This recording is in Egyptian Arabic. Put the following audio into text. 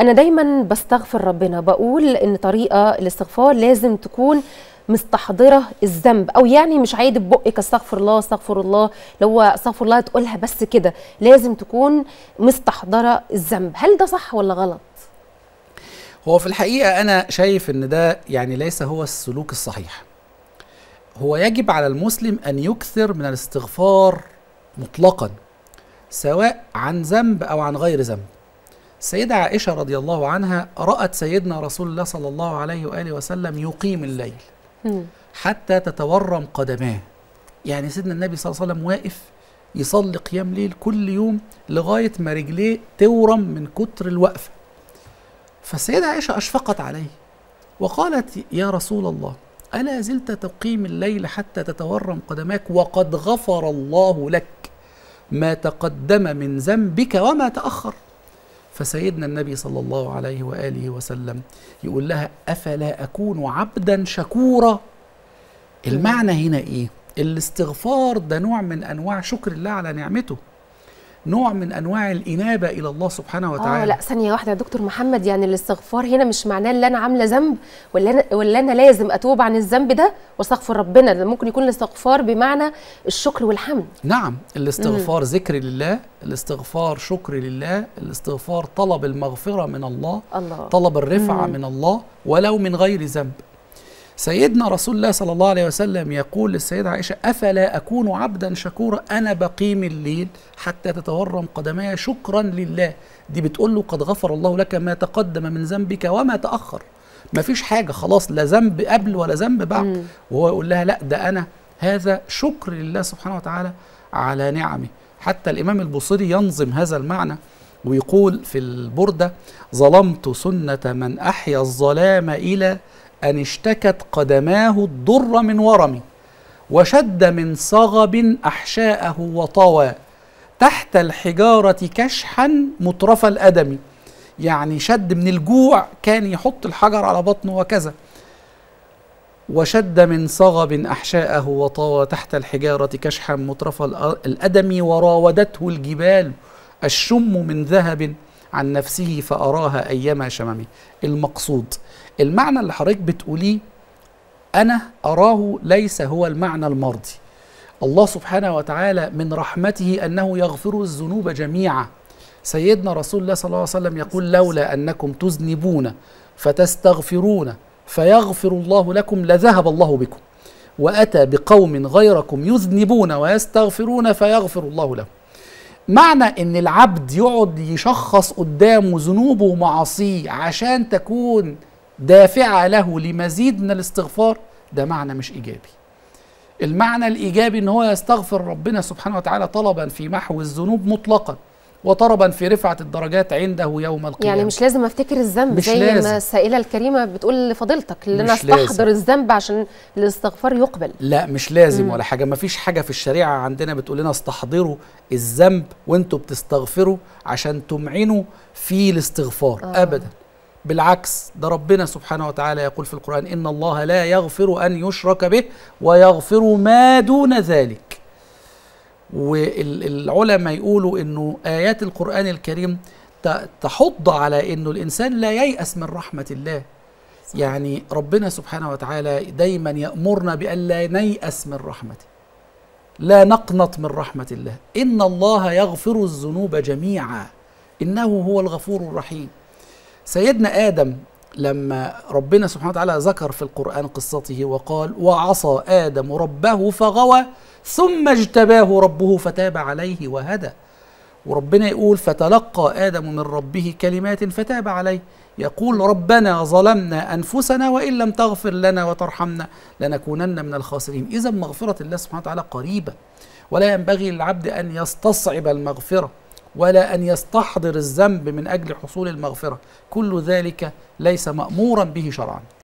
انا دايما بستغفر ربنا بقول ان طريقه الاستغفار لازم تكون مستحضره الذنب او يعني مش عادي ببقك استغفر الله استغفر الله لو هو استغفر الله تقولها بس كده لازم تكون مستحضره الذنب هل ده صح ولا غلط هو في الحقيقة أنا شايف إن ده يعني ليس هو السلوك الصحيح. هو يجب على المسلم أن يكثر من الاستغفار مطلقا سواء عن ذنب أو عن غير ذنب. السيدة عائشة رضي الله عنها رأت سيدنا رسول الله صلى الله عليه وآله وسلم يقيم الليل مم. حتى تتورم قدماه. يعني سيدنا النبي صلى الله عليه وسلم واقف يصلي قيام ليل كل يوم لغاية ما رجليه تورم من كتر الوقفة. فالسيدة عائشة أشفقت عليه وقالت يا رسول الله ألا زلت تقيم الليل حتى تتورم قدماك وقد غفر الله لك ما تقدم من ذنبك وما تأخر فسيدنا النبي صلى الله عليه وآله وسلم يقول لها أفلا أكون عبدا شكورا المعنى هنا إيه الاستغفار ده نوع من أنواع شكر الله على نعمته نوع من أنواع الإنابة إلى الله سبحانه وتعالى اه لا ثانيه واحده يا دكتور محمد يعني الاستغفار هنا مش معناه ان انا عامله ذنب ولا انا ولا انا لازم اتوب عن الذنب ده واستغفر ربنا ده ممكن يكون الاستغفار بمعنى الشكر والحمد نعم الاستغفار ذكر لله الاستغفار شكر لله الاستغفار طلب المغفرة من الله الله طلب الرفعة مم. من الله ولو من غير ذنب سيدنا رسول الله صلى الله عليه وسلم يقول للسيدة عائشة أفلا أكون عبدا شكورا أنا بقيم الليل حتى تتورم قدماي شكرا لله دي بتقول له قد غفر الله لك ما تقدم من ذنبك وما تأخر ما فيش حاجة خلاص لا ذنب قبل ولا ذنب بعد مم. وهو يقول لها لا ده أنا هذا شكر لله سبحانه وتعالى على نعمه حتى الإمام البصري ينظم هذا المعنى ويقول في البردة ظلمت سنة من أحيا الظلام إلى أن اشتكت قدماه الضر من ورم وشد من صغب أحشاءه وطوى تحت الحجارة كشحا مطرف الأدم يعني شد من الجوع كان يحط الحجر على بطنه وكذا وشد من صغب أحشاءه وطوى تحت الحجارة كشحا مطرف الأ- الأدم وراودته الجبال الشم من ذهب عن نفسه فأراها أيما شممه المقصود المعنى اللي حضرتك بتقوليه أنا أراه ليس هو المعنى المرضي الله سبحانه وتعالى من رحمته أنه يغفر الذنوب جميعا سيدنا رسول الله صلى الله عليه وسلم يقول لولا أنكم تذنبون فتستغفرون فيغفر الله لكم لذهب الله بكم وأتى بقوم غيركم يذنبون ويستغفرون فيغفر الله لهم معنى ان العبد يقعد يشخص قدامه ذنوبه ومعاصيه عشان تكون دافعه له لمزيد من الاستغفار ده معنى مش ايجابي المعنى الايجابي ان هو يستغفر ربنا سبحانه وتعالى طلبا في محو الذنوب مطلقا وطلبا في رفعه الدرجات عنده يوم القيامه يعني مش لازم افتكر الذنب مش زي لازم. ما السائله الكريمه بتقول لفضيلتك ان انا مش لازم. استحضر الذنب عشان الاستغفار يقبل لا مش لازم مم. ولا حاجه ما فيش حاجه في الشريعه عندنا بتقول لنا استحضروا الذنب وانتوا بتستغفروا عشان تمعنوا في الاستغفار آه. آه. ابدا بالعكس ده ربنا سبحانه وتعالى يقول في القران ان الله لا يغفر ان يشرك به ويغفر ما دون ذلك والعلماء يقولوا انه ايات القران الكريم ت- تحض على انه الانسان لا ييأس من رحمه الله يعني ربنا سبحانه وتعالى دايما يأمرنا بألا نيأس من رحمته لا نقنط من رحمة الله إن الله يغفر الذنوب جميعا إنه هو الغفور الرحيم سيدنا آدم لما ربنا سبحانه وتعالى ذكر في القرآن قصته وقال وعصى آدم ربه فغوى ثم اجتباه ربه فتاب عليه وهدى وربنا يقول فتلقى آدم من ربه كلمات فتاب عليه يقول ربنا ظلمنا أنفسنا وإن لم تغفر لنا وترحمنا لنكونن من الخاسرين إذا مغفرة الله سبحانه وتعالى قريبة ولا ينبغي للعبد أن يستصعب المغفرة ولا أن يستحضر الذنب من أجل حصول المغفرة كل ذلك ليس مأمورا به شرعا